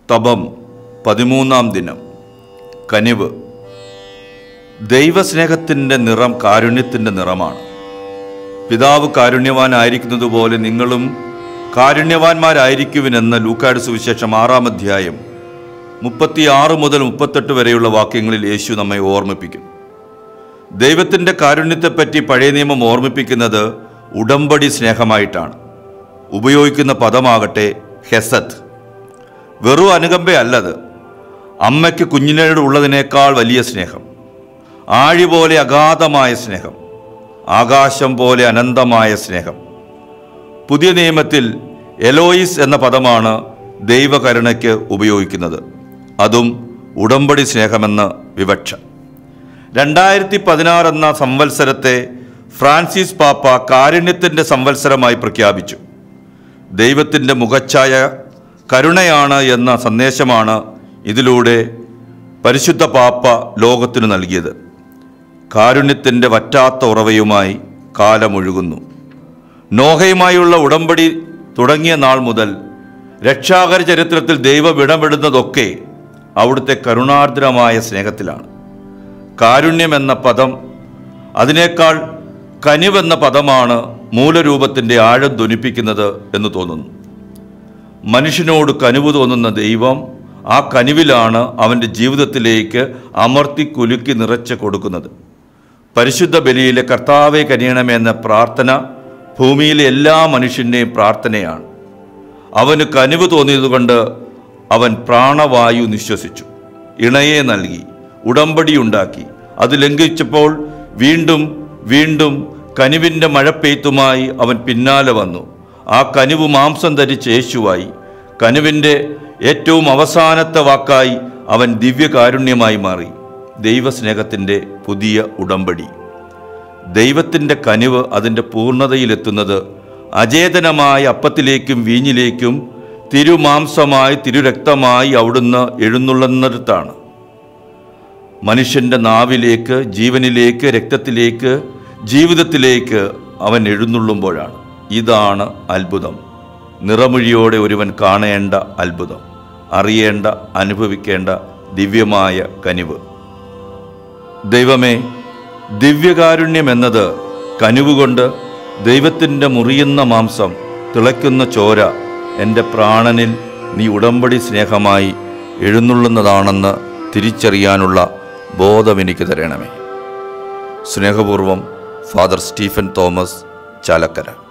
തപം പതിമൂന്നാം ദിനം കനിവ് ദൈവസ്നേഹത്തിൻ്റെ നിറം കാരുണ്യത്തിൻ്റെ നിറമാണ് പിതാവ് കാരുണ്യവാനായിരിക്കുന്നത് പോലെ നിങ്ങളും കാരുണ്യവാന്മാരായിരിക്കുവിനെന്ന് ലൂക്കാട് സുവിശേഷം ആറാം അധ്യായം മുപ്പത്തിയാറ് മുതൽ മുപ്പത്തെട്ട് വരെയുള്ള വാക്യങ്ങളിൽ യേശു നമ്മെ ഓർമ്മിപ്പിക്കും ദൈവത്തിൻ്റെ കാരുണ്യത്തെപ്പറ്റി പഴയ നിയമം ഓർമ്മിപ്പിക്കുന്നത് ഉടമ്പടി സ്നേഹമായിട്ടാണ് ഉപയോഗിക്കുന്ന പദമാകട്ടെ ഹെസത്ത് വെറും അനുകമ്പയല്ലത് അമ്മയ്ക്ക് കുഞ്ഞിനോട് ഉള്ളതിനേക്കാൾ വലിയ സ്നേഹം ആഴി പോലെ അഗാധമായ സ്നേഹം ആകാശം പോലെ അനന്തമായ സ്നേഹം പുതിയ നിയമത്തിൽ എലോയിസ് എന്ന പദമാണ് ദൈവകരുണയ്ക്ക് ഉപയോഗിക്കുന്നത് അതും ഉടമ്പടി സ്നേഹമെന്ന് വിവക്ഷ രണ്ടായിരത്തി പതിനാറ് എന്ന സംവത്സരത്തെ ഫ്രാൻസിസ് പാപ്പ കാരുണ്യത്തിൻ്റെ സംവത്സരമായി പ്രഖ്യാപിച്ചു ദൈവത്തിൻ്റെ മുഖച്ഛായ കരുണയാണ് എന്ന സന്ദേശമാണ് ഇതിലൂടെ പരിശുദ്ധ പാപ്പ ലോകത്തിന് നൽകിയത് കാരുണ്യത്തിൻ്റെ വറ്റാത്ത ഉറവയുമായി കാലമൊഴുകുന്നു നോഹയുമായുള്ള ഉടമ്പടി തുടങ്ങിയ നാൾ മുതൽ രക്ഷാകര ചരിത്രത്തിൽ ദൈവം ഇടപെടുന്നതൊക്കെ അവിടുത്തെ കരുണാർദ്രമായ സ്നേഹത്തിലാണ് കാരുണ്യം എന്ന പദം അതിനേക്കാൾ കനിവെന്ന പദമാണ് മൂലരൂപത്തിൻ്റെ ആഴം ധ്വനിപ്പിക്കുന്നത് എന്ന് തോന്നുന്നു മനുഷ്യനോട് കനിവ് തോന്നുന്ന ദൈവം ആ കനിവിലാണ് അവൻ്റെ ജീവിതത്തിലേക്ക് അമർത്തി കുലുക്കി നിറച്ച് കൊടുക്കുന്നത് പരിശുദ്ധ ബലിയിലെ കർത്താവെ കനിയണമേ എന്ന പ്രാർത്ഥന ഭൂമിയിലെ എല്ലാ മനുഷ്യൻ്റെയും പ്രാർത്ഥനയാണ് അവന് കനിവ് തോന്നിയതുകൊണ്ട് അവൻ പ്രാണവായു നിശ്വസിച്ചു ഇണയെ നൽകി ഉടമ്പടിയുണ്ടാക്കി അത് ലംഘിച്ചപ്പോൾ വീണ്ടും വീണ്ടും കനിവിൻ്റെ മഴപ്പെയ്ത്തുമായി അവൻ പിന്നാലെ വന്നു ആ കനിവ് മാംസം ധരിച്ച് യേശുവായി കനിവിൻ്റെ ഏറ്റവും അവസാനത്തെ വാക്കായി അവൻ ദിവ്യകാരുണ്യമായി മാറി ദൈവസ്നേഹത്തിൻ്റെ പുതിയ ഉടമ്പടി ദൈവത്തിൻ്റെ കനിവ് അതിൻ്റെ പൂർണ്ണതയിലെത്തുന്നത് അചേതനമായ അപ്പത്തിലേക്കും വീഞ്ഞിലേക്കും തിരുമാംസമായി തിരുരക്തമായി അവിടുന്ന് എഴുന്നള്ളുന്നിടത്താണ് മനുഷ്യൻ്റെ നാവിലേക്ക് ജീവനിലേക്ക് രക്തത്തിലേക്ക് ജീവിതത്തിലേക്ക് അവൻ എഴുന്നള്ളുമ്പോഴാണ് ഇതാണ് അത്ഭുതം നിറമൊഴിയോടെ ഒരുവൻ കാണേണ്ട അത്ഭുതം അറിയേണ്ട അനുഭവിക്കേണ്ട ദിവ്യമായ കനിവ് ദൈവമേ ദിവ്യകാരുണ്യം എന്നത് കനിവുകൊണ്ട് ദൈവത്തിൻ്റെ മുറിയുന്ന മാംസം തിളയ്ക്കുന്ന ചോര എൻ്റെ പ്രാണനിൽ നീ ഉടമ്പടി സ്നേഹമായി എഴുന്നള്ളുന്നതാണെന്ന് തിരിച്ചറിയാനുള്ള ബോധം എനിക്ക് തരണമേ സ്നേഹപൂർവം ഫാദർ സ്റ്റീഫൻ തോമസ് ചാലക്കര